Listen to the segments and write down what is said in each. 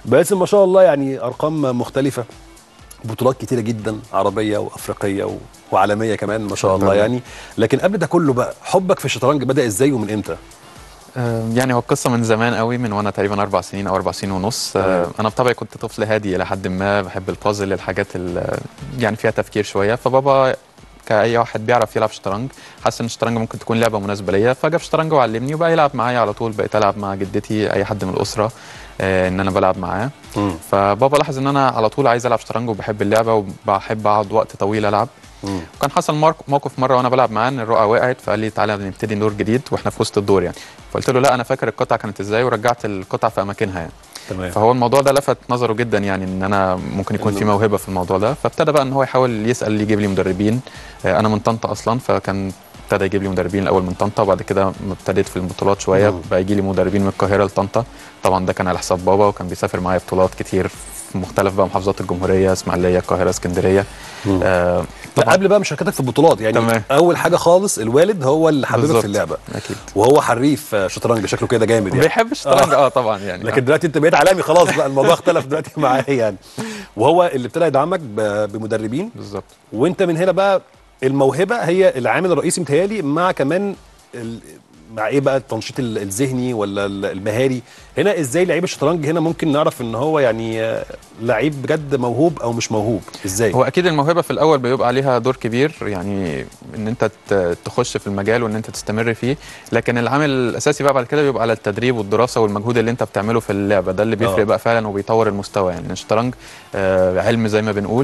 باسم ما شاء الله يعني ارقام مختلفه بطولات كتيره جدا عربيه وافريقيه و... وعالميه كمان ما شاء الله طبعاً. يعني لكن قبل ده كله بقى حبك في الشطرنج بدا ازاي ومن امتى آه، يعني هو القصه من زمان قوي من وانا تقريبا اربع سنين او اربع سنين ونص آه، تمام. انا بطبعي كنت طفل هادي الى حد ما بحب البازل الحاجات ال- يعني فيها تفكير شويه فبابا كاي واحد بيعرف يلعب شطرنج حس ان الشطرنج ممكن تكون لعبه مناسبه ليا فجاب شطرنج وعلمني وبقى يلعب معايا على طول بقيت العب مع جدتي اي حد من الاسره آه، ان انا بلعب معاه مم. فبابا لاحظ ان انا على طول عايز العب شطرنج وبحب اللعبه وبحب اقعد وقت طويل العب مم. وكان حصل مارك- موقف مره وانا بلعب معاه ان الرقعه وقعت فقال لي تعالى نبتدي دور جديد واحنا في وسط الدور يعني فقلت له لا انا فاكر القطعه كانت ازاي ورجعت القطعه في اماكنها يعني تمام فهو الموضوع ده لفت نظره جدا يعني ان انا ممكن يكون في إنه- موهبه في الموضوع ده فابتدى بقى ان هو يحاول يسال يجيب لي مدربين آه، انا من طنطا اصلا فكان ابتدى يجيب لي مدربين الاول من طنطا وبعد كده ابتديت في البطولات شويه مم. بقى يجي لي مدربين من القاهره لطنطا طبعا ده كان على حساب بابا وكان بيسافر معايا بطولات كتير في مختلف بقى محافظات الجمهوريه اسماعيليه القاهره اسكندريه مم. آه لا طبعاً. قبل بقى مشاركتك في البطولات يعني تمام. اول حاجه خالص الوالد هو اللي حببك بالظبط. في اللعبه اكيد وهو حريف آه، شطرنج شكله كده جامد يعني بيحب الشطرنج اه طبعا يعني لكن دلوقتي انت بقيت عالمي خلاص بقى الموضوع اختلف دلوقتي معاه يعني وهو اللي ابتدى يدعمك ب- بمدربين بالظبط وانت من هنا بقى الموهبه هي العامل الرئيسي متهيالي مع كمان ال... مع ايه بقى التنشيط ال- الذهني ولا ال- المهاري هنا ازاي لعيب الشطرنج هنا ممكن نعرف ان هو يعني آه، لعيب بجد موهوب او مش موهوب ازاي هو اكيد الموهبه في الاول بيبقى عليها دور كبير يعني ان انت ت- تخش في المجال وان انت تستمر فيه لكن العامل الاساسي بقى بعد كده بيبقى على التدريب والدراسه والمجهود اللي انت بتعمله في اللعبه ده اللي بيفرق آه. بقى فعلا وبيطور المستوى يعني الشطرنج آه علم زي ما بنقول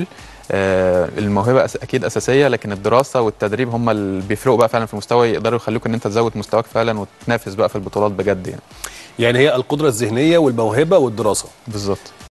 آه الموهبه أس- اكيد اساسيه لكن الدراسه والتدريب هم اللي بيفرقوا بقى فعلا في المستوى يقدروا يخلوك ان انت تزود مستواك فعلا وتنافس بقى في البطولات بجد يعني يعني هي القدره الذهنيه والموهبه والدراسه بالظبط